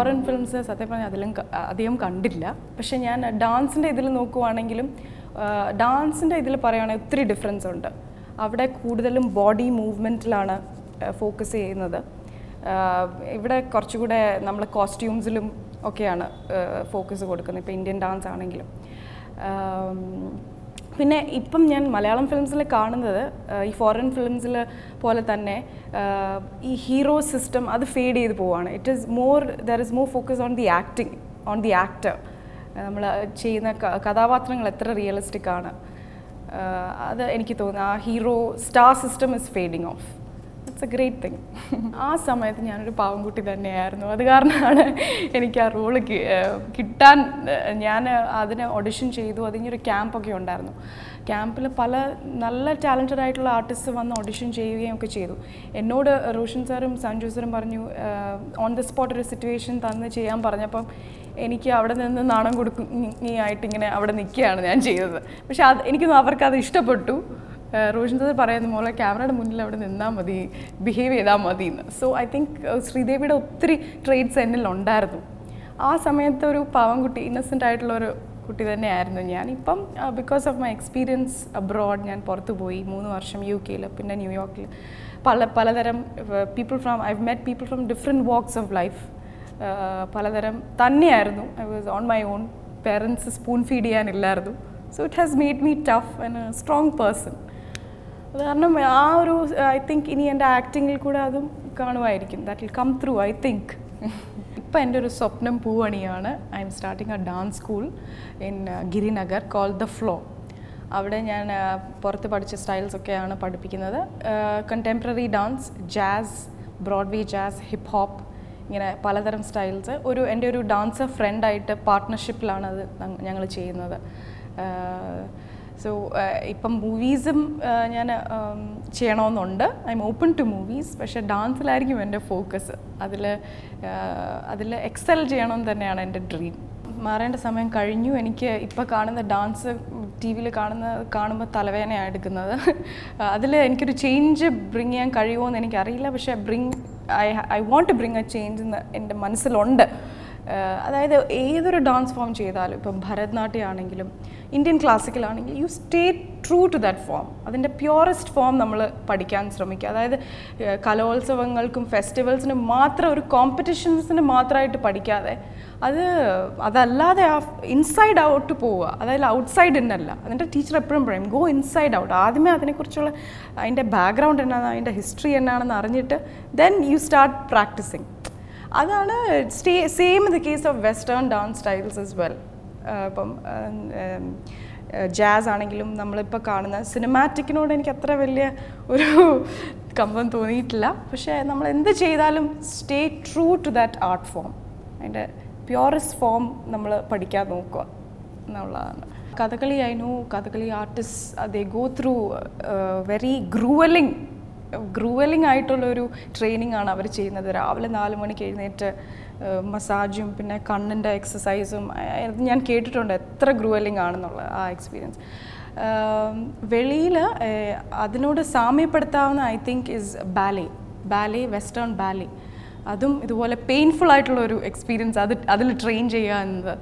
foreign films സത്യം പറഞ്ഞാൽ അതിലും ക- അധികം കണ്ടില്ല പക്ഷെ ഞാൻ ഡാൻസിൻ്റെ ഇതിൽ നോക്കുവാണെങ്കിലും ഡാൻസിൻ്റെ ഇതിൽ പറയുകയാണെങ്കിൽ ഒത്തിരി ഡിഫറൻസ് ഉണ്ട് അവിടെ കൂടുതലും ബോഡി മൂവ്മെൻറ്റിലാണ് ഫോക്കസ് ചെയ്യുന്നത് ആഹ് ഇവിടെ കുറച്ചുകൂടെ നമ്മൾ കോസ്റ്റ്യൂംസിലും ഒക്കെയാണ് ഫോക്കസ് കൊടുക്കുന്നത് ഇപ്പോൾ ഇന്ത്യൻ ഡാൻസ് ആണെങ്കിലും ആം, പിന്നെ ഇപ്പം ഞാൻ മലയാളം ഫിലിംസിൽ കാണുന്നത് ആഹ് ഈ ഫോറിൻ ഫിലിംസിൽ പോലെ തന്നെ ആഹ് ഈ ഹീറോ സിസ്റ്റം അത് ഫെയ്ഡ് ചെയ്ത് പോവാണ് it is more there is more focus on the acting on the actor നമ്മൾ ചെയ്യുന്ന ക- കഥാപാത്രങ്ങൾ എത്ര റിയലിസ്റ്റിക് ആണ് ആഹ് അത് എനിക്ക് തോന്നുന്നു ആ hero star system is fading off it's a great thing ആ സമയത്ത് ഞാനൊരു പാവംകുട്ടി തന്നെയായിരുന്നു അത് കാരണമാണ് എനിക്ക് ആ റോള് കിട്ടാൻ ഏഹ്, ഞാൻ അതിന് ഓഡിഷൻ ചെയ്തു അതിനൊരു ക്യാമ്പൊക്കെ ഉണ്ടായിരുന്നു ക്യാമ്പിൽ പല നല്ല ടാലൻറ്റഡ് ആയിട്ടുള്ള ആർട്ടിസ്റ്റ് വന്ന് ഓഡിഷൻ ചെയ്യുകയും ഒക്കെ ചെയ്തു എന്നോട് റോഷൻ സാറും സഞ്ജു സാറും പറഞ്ഞു ഓൺ ദ സ്പോട്ട് ഒരു സിറ്റുവേഷൻ തന്ന് ചെയ്യാൻ പറഞ്ഞപ്പം എനിക്ക് അവിടെ നിന്ന് നാണം കൊടുക്കുന്നതായിട്ട് ഇങ്ങനെ അവിടെ നിൽക്കുകയാണ് ഞാൻ ചെയ്തത് പക്ഷെ അത് എനിക്കൊന്നും അവർക്കത് ഇഷ്ടപ്പെട്ടു ഏഹ് റോഷൻ സാർ പറയുന്ന പോലെ ക്യാമറയുടെ മുന്നിൽ അവിടെ നിന്നാൽ മതി ബിഹേവ് ചെയ്താൽ മതി എന്ന് സോ ഐ തിങ്ക് ശ്രീദേവിയുടെ ഒത്തിരി ട്രേഡ്സ് എന്നിൽ ഉണ്ടായിരുന്നു ആ സമയത്ത് ഒരു പാവംകുട്ടി ഇന്നസെൻ്റ് ആയിട്ടുള്ള ഒരു കുട്ടി തന്നെയായിരുന്നു ഞാൻ ഇപ്പം because of my experience abroad ഞാൻ പുറത്തു പോയി മൂന്ന് വർഷം യു കെയിൽ പിന്നെ ന്യൂയോർക്കിൽ പല പലതരം people from I met people from different walks of life പലതരം തന്നെയായിരുന്നു I was on my own parents spoon feed ചെയ്യാനില്ലായിരുന്നു so it has made me tough and a strong person അത് കാരണം ആ ഒരു ഐ തിങ്ക് ഇനി എൻ്റെ ആക്ടിങ്ങിൽ കൂടെ അതും കാണുമായിരിക്കും that will come through I think ഇപ്പം എൻ്റെ ഒരു സ്വപ്നം പൂവണിയാണ് I'm starting a dance school in Girinagar call the Flow അവിടെ ഞാൻ ആ, പുറത്ത് പഠിച്ച സ്റ്റൈൽസ് ഒക്കെയാണ് പഠിപ്പിക്കുന്നത് contemporary dance jazz Broadway jazz hip hop ഇങ്ങനെ പലതരം സ്റ്റൈൽസ് ഒരു എൻ്റെ ഒരു ഡാൻസർ ഫ്രണ്ടായിട്ട് പാർട്ട്ണർഷിപ്പിലാണ് അത് ഞങ്ങൾ ചെയ്യുന്നത് സോ ഇപ്പം മൂവീസും ഞാൻ ചെയ്യണമെന്നുണ്ട് I'm open to movies പക്ഷേ ഡാൻസിലായിരിക്കും എൻ്റെ ഫോക്കസ് അതിൽ അതിൽ എക്സൽ ചെയ്യണമെന്ന് തന്നെയാണ് എൻ്റെ ഡ്രീം മാറേണ്ട സമയം കഴിഞ്ഞു എനിക്ക് ഇപ്പോൾ കാണുന്ന ഡാൻസ് ടി വിയിൽ കാണുന്ന കാണുമ്പോൾ തലവേദനയാണ് എടുക്കുന്നത് അതിൽ എനിക്കൊരു ചേഞ്ച് ബ്രിങ് ചെയ്യാൻ കഴിയുമോ എന്ന് എനിക്കറിയില്ല പക്ഷേ bring I I want to bring a change എന്ന് എൻ്റെ മനസ്സിലുണ്ട് ആഹ് അതായത് ഏതൊരു ഡാൻസ് ഫോം ചെയ്താലും ഇപ്പം ഭരതനാട്യം ആണെങ്കിലും ഇന്ത്യൻ ക്ലാസിക്കൽ ആണെങ്കിലും you stay true to that form അതിൻ്റെ പ്യുവറസ്റ്റ് ഫോം നമ്മൾ പഠിക്കാൻ ശ്രമിക്കുക അതായത് ആഹ് കലോത്സവങ്ങൾക്കും ഫെസ്റ്റിവൽസിനും മാത്രം ഒരു കോമ്പറ്റീഷൻസിന് മാത്രമായിട്ട് പഠിക്കാതെ അത് അതല്ലാതെ ആ ഇൻസൈഡ് ഔട്ട് പോവുക അതായത് ഔട്ട്സൈഡ് എന്നല്ല അതിൻ്റെ ടീച്ചർ എപ്പോഴും പറയും ഗോ ഇൻസൈഡ് ഔട്ട് ആദ്യമേ അതിനെക്കുറിച്ചുള്ള അതിൻ്റെ ബാക്ക്ഗ്രൗണ്ട് എന്നാണ് അതിൻ്റെ ഹിസ്റ്ററി എന്നാണെന്ന് അറിഞ്ഞിട്ട് ദെൻ യു സ്റ്റാർട്ട് പ്രാക്ടീസിങ് അതാണ് stay same the case of western dance styles is well ഇപ്പം ജാസ് ആണെങ്കിലും നമ്മളിപ്പോൾ കാണുന്ന സിനിമാറ്റിക്കിനോട് എനിക്ക് അത്ര വലിയ ഒരു കമ്പം തോന്നിയിട്ടില്ല പക്ഷേ നമ്മൾ എന്ത് ചെയ്താലും stay true to that art form അതിൻ്റെ പ്യുവറസ്റ്റ് ഫോം നമ്മൾ പഠിക്കാൻ നോക്കുക എന്നുള്ളതാണ് Kathakali I know Kathakali artist they go through very gruelling gruelling ആയിട്ടുള്ളൊരു ട്രെയിനിങ് ആണ് അവർ ചെയ്യുന്നത് രാവിലെ നാല് മണിക്ക് എഴുന്നേറ്റ് മസാജും പിന്നെ കണ്ണിൻ്റെ എക്സസൈസും അത് ഞാൻ കേട്ടിട്ടുണ്ട് എത്ര ഗ്രൂവലിംഗ് ആണെന്നുള്ള ആ എക്സ്പീരിയൻസ് വെളിയിൽ അതിനോട് സാമ്യപ്പെടുത്താവുന്ന I think is ballet ballet western ballet അതും ഇതുപോലെ പെയിൻഫുൾ ആയിട്ടുള്ള ഒരു എക്സ്പീരിയൻസ് അത് അതിൽ ട്രെയിൻ ചെയ്യുക എന്നത്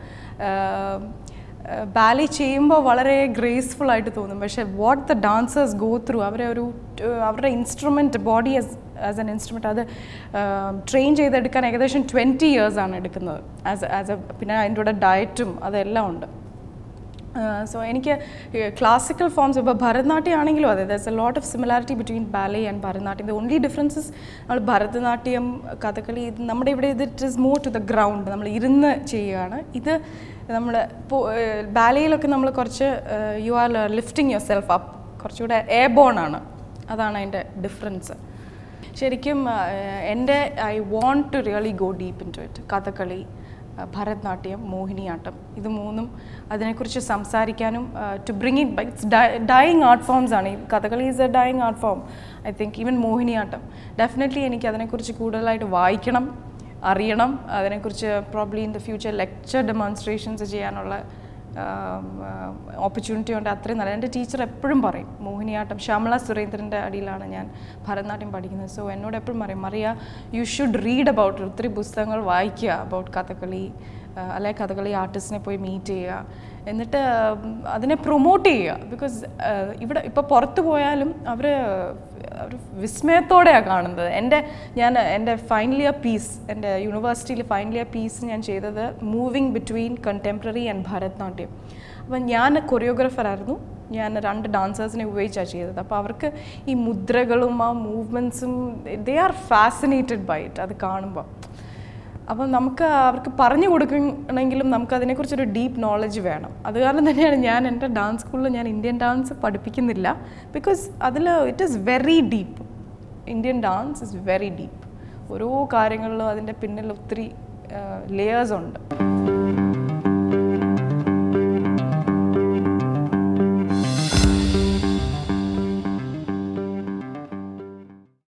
ബാലി ചെയ്യുമ്പോൾ വളരെ ഗ്രേസ്ഫുൾ ആയിട്ട് തോന്നും പക്ഷേ what the dancers go through അവരെ ഒരു അവരുടെ instrument body as as an instrument അത് ട്രെയിൻ ചെയ്തെടുക്കാൻ ഏകദേശം ട്വൻറ്റി ഇയേഴ്സാണ് എടുക്കുന്നത് ആസ് ആസ് എ പിന്നെ അതിൻ്റെ കൂടെ ഡയറ്റും അതെല്ലാം ഉണ്ട് സോ എനിക്ക് ക്ലാസിക്കൽ ഫോംസ് ഇപ്പോൾ ഭരതനാട്യം ആണെങ്കിലും അതെ there's a lot of similarity between ballet and Bharatanatyam the only differences നമ്മൾ ഭരതനാട്യം കഥകളി ഇത് നമ്മുടെ ഇവിടെ ഇത് it is more to the ground നമ്മൾ ഇരുന്ന് ചെയ്യുകയാണ് ഇത് നമ്മൾ ഇപ്പോൾ ബാലയിലൊക്കെ നമ്മൾ കുറച്ച് you are lifting yourself up കുറച്ചുകൂടെ എയർ ബോൺ ആണ് അതാണ് അതിൻ്റെ ഡിഫറൻസ് ശരിക്കും എൻ്റെ I want to really go deep into it Kathakali Bharatanatyam Mohiniyattam ഇത് മൂന്നും അതിനെക്കുറിച്ച് സംസാരിക്കാനും to bring it it's dying art forms ആണ് ഈ Kathakali is a dying art form I think even Mohiniyattam definitely എനിക്ക് അതിനെക്കുറിച്ച് കൂടുതലായിട്ട് വായിക്കണം അറിയണം അതിനെക്കുറിച്ച് probably in the future lecture demonstrations ചെയ്യാനുള്ള ഓപ്പർച്യൂണിറ്റി ഉണ്ട് അത്രയും നല്ല എൻ്റെ ടീച്ചർ എപ്പോഴും പറയും മോഹിനിയാട്ടം ശ്യാമള സുരേന്ദ്രൻ്റെ അടിയിലാണ് ഞാൻ ഭരതനാട്യം പഠിക്കുന്നത് സോ എന്നോട് എപ്പോഴും പറയും Maria you should read about ഒത്തിരി പുസ്തകങ്ങൾ വായിക്കുക അബൌട്ട് കഥകളി അല്ലെ കഥകളി ആർട്ടിസ്റ്റിനെ പോയി മീറ്റ് ചെയ്യുക എന്നിട്ട് ഉം, അതിനെ പ്രൊമോട്ട് ചെയ്യുക ബിക്കോസ് ഇവിടെ ഇപ്പോൾ പുറത്ത് പോയാലും അവർ ഒരു വിസ്മയത്തോടെയാണ് കാണുന്നത് എൻ്റെ ഞാൻ എൻ്റെ ഫൈനൽ ഇയർ പീസ് എൻ്റെ യൂണിവേഴ്സിറ്റിയിൽ ഫൈനൽ ഇയർ പീസ് ഞാൻ ചെയ്തത് moving between contemporary and Bharatanatyam അപ്പം ഞാൻ കൊറിയോഗ്രാഫറായിരുന്നു ഞാൻ രണ്ട് ഡാൻസേഴ്സിനെ ഉപയോഗിച്ചാണ് ചെയ്തത് അപ്പോൾ അവർക്ക് ഈ മുദ്രകളും ആ മൂവ്മെൻറ്റ്സും they are fascinated by it അത് കാണുമ്പോൾ അപ്പം നമുക്ക് അവർക്ക് പറഞ്ഞു കൊടുക്കണമെങ്കിലും നമുക്ക് അതിനെക്കുറിച്ചൊരു ഡീപ്പ് നോളജ് വേണം അത് കാരണം തന്നെയാണ് ഞാൻ എൻ്റെ ഡാൻസ് സ്കൂളിൽ ഞാൻ ഇന്ത്യൻ ഡാൻസ് പഠിപ്പിക്കുന്നില്ല ബിക്കോസ് അതിൽ it is very deep Indian dance is very deep ഓരോ കാര്യങ്ങളിലും അതിൻ്റെ പിന്നിൽ ഒത്തിരി ലെയേഴ്സ് ഉണ്ട്